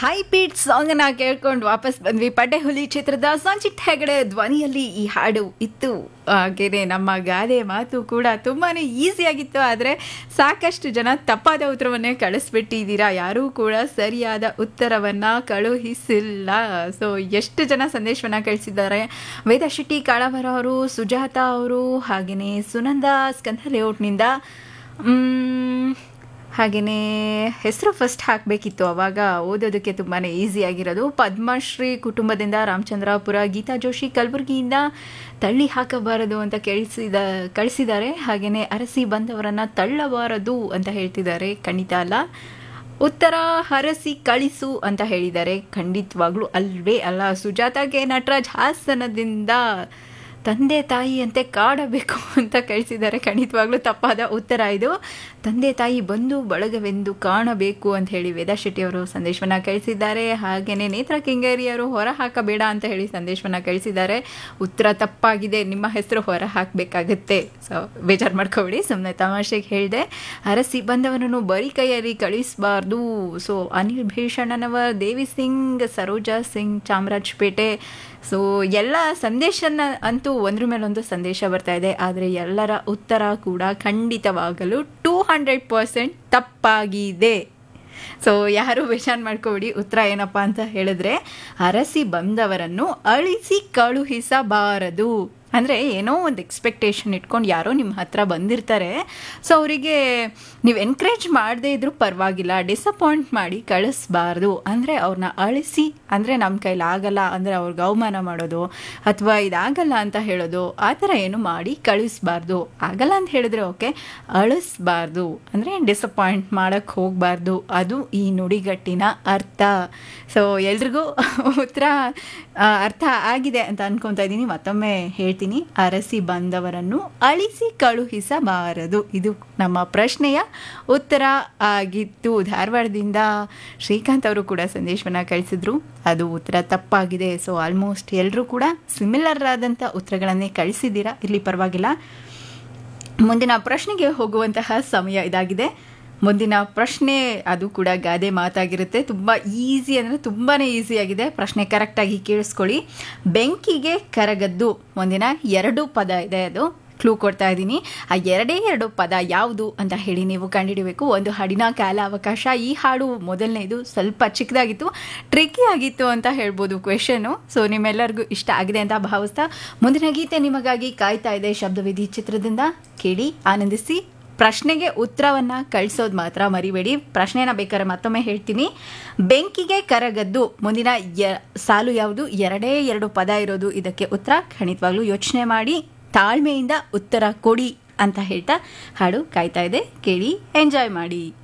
high beet song ಅನ್ನ ಕೇಳ್ಕೊಂಡು ವಾಪಸ್ ಬಂದ್ವಿ ಪಡ್ಡೆ ಹುಲಿ ಚಿತ್ರದ ಸಂಚಿತ್ ಹೆಗಡೆ ಧ್ವನಿಯಲ್ಲಿ ಈ ಹಾಡು ಇತ್ತು ಹಾಗೇನೆ ನಮ್ಮ ಗಾದೆ ಮಾತು ಕೂಡ ತುಂಬಾನೇ ಈಸಿ ಆಗಿತ್ತು ಆದರೆ ಸಾಕಷ್ಟು ಜನ ತಪ್ಪಾದ ಉತ್ತರವನ್ನೇ ಕಳಿಸ್ಬಿಟ್ಟಿದ್ದೀರಾ ಯಾರೂ ಕೂಡ ಸರಿಯಾದ ಉತ್ತರವನ್ನ ಕಳುಹಿಸಿಲ್ಲ ಸೊ ಎಷ್ಟು ಜನ ಸಂದೇಶವನ್ನ ಕಳಿಸಿದ್ದಾರೆ ವೇದ ಶೆಟ್ಟಿ ಕಾಳವರ ಅವರು ಸುಜಾತ ಅವರು ಹಾಗೆಯೇ ಸುನಂದ ಸ್ಕಂಧ ಲೇಔಟ್ನಿಂದ ಮ್, ಹಾಗೆಯೇ ಹೆಸರು ಫಸ್ಟ್ ಹಾಕಬೇಕಿತ್ತು ಅವಾಗ ಓದೋದಕ್ಕೆ ತುಂಬಾ ಈಸಿ ಆಗಿರೋದು ಪದ್ಮಶ್ರೀ ಕುಟುಂಬದಿಂದ ರಾಮಚಂದ್ರಾಪುರ ಗೀತಾ ಜೋಶಿ ಕಲಬುರಗಿಯಿಂದ ತಳ್ಳಿ ಹಾಕಬಾರದು ಅಂತ ಕೇಳಿಸಿದ ಕಳಿಸಿದ್ದಾರೆ ಹಾಗೆಯೇ ಅರಸಿ ಬಂದವರನ್ನ ತಳ್ಳಬಾರದು ಅಂತ ಹೇಳ್ತಿದ್ದಾರೆ ಖಂಡಿತ ಅಲ್ಲ ಉತ್ತರ ಹರಸಿ ಕಳಿಸು ಅಂತ ಹೇಳಿದ್ದಾರೆ ಖಂಡಿತವಾಗ್ಲೂ ಅಲ್ವೇ ಅಲ್ಲ ಸುಜಾತ ಕೆ ನಟರಾಜ್ ಹಾಸನದಿಂದ ತಂದೆ ತಾಯಿಯಂತೆ ಕಾಡಬೇಕು ಅಂತ ಕಳಿಸಿದ್ದಾರೆ ಖಂಡಿತವಾಗ್ಲೂ ತಪ್ಪಾದ ಉತ್ತರ ಇದು ತಂದೆ ತಾಯಿ ಬಂದು ಬಳಗವೆಂದು ಕಾಣಬೇಕು ಅಂತ ಹೇಳಿ ವೇದಾ ಶೆಟ್ಟಿ ಅವರು ಸಂದೇಶವನ್ನ ಕಳಿಸಿದ್ದಾರೆ ಹಾಗೆಯೇ ನೇತ್ರ ಕೆಂಗೇರಿಯವರು ಹೊರ ಹಾಕಬೇಡ ಅಂತ ಹೇಳಿ ಸಂದೇಶವನ್ನ ಕಳಿಸಿದ್ದಾರೆ ಉತ್ತರ ತಪ್ಪಾಗಿದೆ ನಿಮ್ಮ ಹೆಸರು ಹೊರ ಹಾಕಬೇಕಾಗತ್ತೆ ಸೊ ಬೇಜಾರು ಮಾಡ್ಕೋಬೇಡಿ ಸುಮ್ಮನೆ ತಮಾಷೆಗೆ ಹೇಳಿದೆ ಅರಸಿ ಬಂದವನನ್ನು ಬರೀ ಕೈಯಲ್ಲಿ ಕಳಿಸಬಾರ್ದು ಸೊ ಅನಿಲ್ ಭೀಷಣನವರ್ ದೇವಿ ಸಿಂಗ್ ಸರೋಜಾ ಸಿಂಗ್ ಚಾಮರಾಜಪೇಟೆ ಸೊ ಎಲ್ಲ ಸಂದೇಶನ ಅಂತೂ ಒಂದ್ರ ಮೇಲೊಂದು ಸಂದೇಶ ಬರ್ತಾ ಇದೆ ಆದರೆ ಎಲ್ಲರ ಉತ್ತರ ಕೂಡ ಖಂಡಿತವಾಗಲು ಟೂ ಹಂಡ್ರೆಡ್ ಪರ್ಸೆಂಟ್ ತಪ್ಪಾಗಿದೆ ಸೊ ಯಾರು ಬೇಜಾರು ಮಾಡ್ಕೋಬೇಡಿ ಉತ್ತರ ಏನಪ್ಪ ಅಂತ ಹೇಳಿದ್ರೆ ಅರಸಿ ಬಂದವರನ್ನು ಅಳಿಸಿ ಕಳುಹಿಸಬಾರದು ಅಂದರೆ ಏನೋ ಒಂದು ಎಕ್ಸ್ಪೆಕ್ಟೇಷನ್ ಇಟ್ಕೊಂಡು ಯಾರೋ ನಿಮ್ಮ ಹತ್ರ ಬಂದಿರ್ತಾರೆ ಸೊ ಅವರಿಗೆ ನೀವು ಎನ್ಕರೇಜ್ ಮಾಡದೇ ಇದ್ರೂ ಪರವಾಗಿಲ್ಲ ಡಿಸಪಾಯಿಂಟ್ ಮಾಡಿ ಕಳಿಸ್ಬಾರ್ದು ಅಂದರೆ ಅವ್ರನ್ನ ಅಳಿಸಿ ಅಂದರೆ ನಮ್ಮ ಕೈಲಿ ಆಗಲ್ಲ ಅಂದರೆ ಅವ್ರಿಗೆ ಅವಮಾನ ಮಾಡೋದು ಅಥವಾ ಇದಾಗಲ್ಲ ಅಂತ ಹೇಳೋದು ಆ ಥರ ಏನು ಮಾಡಿ ಕಳಿಸ್ಬಾರ್ದು ಆಗಲ್ಲ ಅಂತ ಹೇಳಿದ್ರೆ ಓಕೆ ಅಳಿಸ್ಬಾರ್ದು ಅಂದರೆ ಡಿಸಪಾಯಿಂಟ್ ಮಾಡೋಕ್ಕೆ ಹೋಗಬಾರ್ದು ಅದು ಈ ನುಡಿಗಟ್ಟಿನ ಅರ್ಥ ಸೊ ಎಲ್ರಿಗೂ ಉತ್ತರ ಆ, ಅರ್ಥ ಆಗಿದೆ ಅಂತ ಅನ್ಕೊತಾ ಇದ್ದೀನಿ ಮತ್ತೊಮ್ಮೆ ಹೇಳ್ತೀನಿ ಅರಸಿ ಬಂದವರನ್ನು ಅಳಿಸಿ ಕಳುಹಿಸಬಾರದು ಇದು ನಮ್ಮ ಪ್ರಶ್ನೆಯ ಉತ್ತರ ಆಗಿತ್ತು ಧಾರವಾಡದಿಂದ ಶ್ರೀಕಾಂತ್ ಅವರು ಕೂಡ ಸಂದೇಶವನ್ನ ಕಳಿಸಿದ್ರು ಅದು ಉತ್ತರ ತಪ್ಪಾಗಿದೆ ಸೊ ಆಲ್ಮೋಸ್ಟ್ ಎಲ್ಲರೂ ಕೂಡ ಸಿಮಿಲರ್ ಆದಂಥ ಉತ್ತರಗಳನ್ನೇ ಕಳಿಸಿದ್ದೀರಾ ಇಲ್ಲಿ ಪರವಾಗಿಲ್ಲ ಮುಂದಿನ ಪ್ರಶ್ನೆಗೆ ಹೋಗುವಂತಹ ಸಮಯ ಇದಾಗಿದೆ ಮುಂದಿನ ಪ್ರಶ್ನೆ ಅದು ಕೂಡ ಗಾದೆ ಮಾತಾಗಿರುತ್ತೆ ತುಂಬ ಈಸಿ ಅಂದರೆ ತುಂಬಾ ಈಸಿ ಆಗಿದೆ ಪ್ರಶ್ನೆ ಕರೆಕ್ಟಾಗಿ ಕೇಳಿಸ್ಕೊಳ್ಳಿ ಬೆಂಕಿಗೆ ಕರಗದ್ದು ಮುಂದಿನ ಎರಡು ಪದ ಇದೆ ಅದು ಕ್ಲೂ ಕೊಡ್ತಾ ಇದ್ದೀನಿ ಆ ಎರಡೇ ಎರಡು ಪದ ಯಾವುದು ಅಂತ ಹೇಳಿ ನೀವು ಕಂಡುಹಿಡಬೇಕು ಒಂದು ಹಾಡಿನ ಕಾಲ ಅವಕಾಶ ಈ ಹಾಡು ಮೊದಲನೇದು ಸ್ವಲ್ಪ ಚಿಕ್ಕದಾಗಿತ್ತು ಟ್ರಿಕ್ಕಿ ಆಗಿತ್ತು ಅಂತ ಹೇಳ್ಬೋದು ಕ್ವೆಶನು ಸೊ ನಿಮ್ಮೆಲ್ಲರಿಗೂ ಇಷ್ಟ ಆಗಿದೆ ಅಂತ ಭಾವಿಸ್ತಾ ಮುಂದಿನ ಗೀತೆ ನಿಮಗಾಗಿ ಕಾಯ್ತಾ ಇದೆ ಶಬ್ದವಿಧಿ ಚಿತ್ರದಿಂದ ಕೇಳಿ ಆನಂದಿಸಿ ಪ್ರಶ್ನೆಗೆ ಉತ್ತರವನ್ನ ಕಳಿಸೋದು ಮಾತ್ರ ಮರಿಬೇಡಿ ಪ್ರಶ್ನೆನ ಬೇಕಾದ್ರೆ ಮತ್ತೊಮ್ಮೆ ಹೇಳ್ತೀನಿ ಬೆಂಕಿಗೆ ಕರಗದ್ದು ಮುಂದಿನ ಯ ಸಾಲು ಯಾವುದು ಎರಡೇ ಎರಡು ಪದ ಇರೋದು ಇದಕ್ಕೆ ಉತ್ತರ ಖಂಡಿತವಾಗ್ಲೂ ಯೋಚನೆ ಮಾಡಿ ತಾಳ್ಮೆಯಿಂದ ಉತ್ತರ ಕೊಡಿ ಅಂತ ಹೇಳ್ತಾ ಹಾಡು ಕಾಯ್ತಾ ಇದೆ ಕೇಳಿ ಎಂಜಾಯ್ ಮಾಡಿ